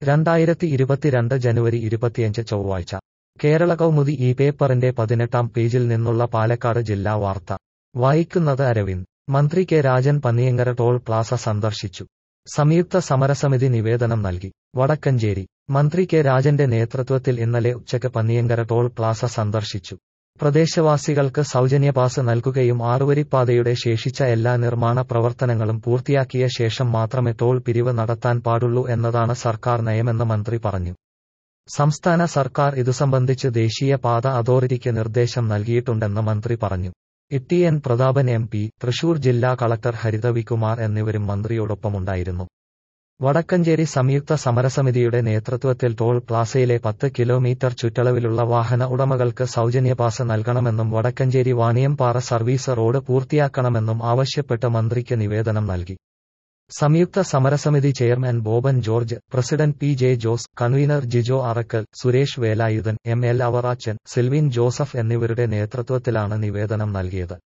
രണ്ടായിരത്തി ഇരുപത്തിരണ്ട് ജനുവരി ഇരുപത്തിയഞ്ച് ചൊവ്വാഴ്ച കേരള കൗമുദി ഈ പേപ്പറിന്റെ പതിനെട്ടാം പേജിൽ നിന്നുള്ള പാലക്കാട് ജില്ലാ വാർത്ത വായിക്കുന്നത് അരവിന്ദ് മന്ത്രി K Rajan Panniyankara toll plaza സന്ദർശിച്ചു സംയുക്ത സമരസമിതി നിവേദനം നൽകി വടക്കഞ്ചേരി മന്ത്രി കെ രാജന്റെ നേതൃത്വത്തിൽ ഇന്നലെ ഉച്ചയ്ക്ക് പന്നിയങ്കര ടോൾ പ്ലാസ സന്ദർശിച്ചു പ്രദേശവാസികൾക്ക് സൗജന്യ പാസ് നൽകുകയും ആറുവരിപ്പാതയുടെ ശേഷിച്ച എല്ലാ നിർമ്മാണ പ്രവർത്തനങ്ങളും പൂർത്തിയാക്കിയ ശേഷം മാത്രമേ ടോൾ പിരിവ് നടത്താൻ പാടുള്ളൂ എന്നതാണ് സർക്കാർ നയമെന്ന് മന്ത്രി പറഞ്ഞു സംസ്ഥാന സർക്കാർ ഇതു സംബന്ധിച്ച് ദേശീയ പാത അതോറിറ്റിക്ക് നിർദ്ദേശം നൽകിയിട്ടുണ്ടെന്ന് മന്ത്രി പറഞ്ഞു E N Prathapan M P Thrissur ജില്ലാ കളക്ടർ ഹരിതവികുമാർ എന്നിവരും മന്ത്രിയോടൊപ്പമുണ്ടായിരുന്നു വടക്കഞ്ചേരി സംയുക്ത സമരസമിതിയുടെ നേതൃത്വത്തിൽ ടോൾ പ്ലാസയിലെ പത്ത് കിലോമീറ്റർ ചുറ്റളവിലുള്ള വാഹന ഉടമകൾക്ക് സൗജന്യ പാസ് നൽകണമെന്നും വടക്കഞ്ചേരി വാണിയംപാറ സർവീസ് റോഡ് പൂർത്തിയാക്കണമെന്നും ആവശ്യപ്പെട്ട് മന്ത്രിക്ക് നിവേദനം നൽകി സംയുക്ത സമരസമിതി chairman Boban George president P J Jose convener Jijo Arakkal Suresh Velayudhan M L Avarachan Silvin Joseph എന്നിവരുടെ നേതൃത്വത്തിലാണ് നിവേദനം നൽകിയത്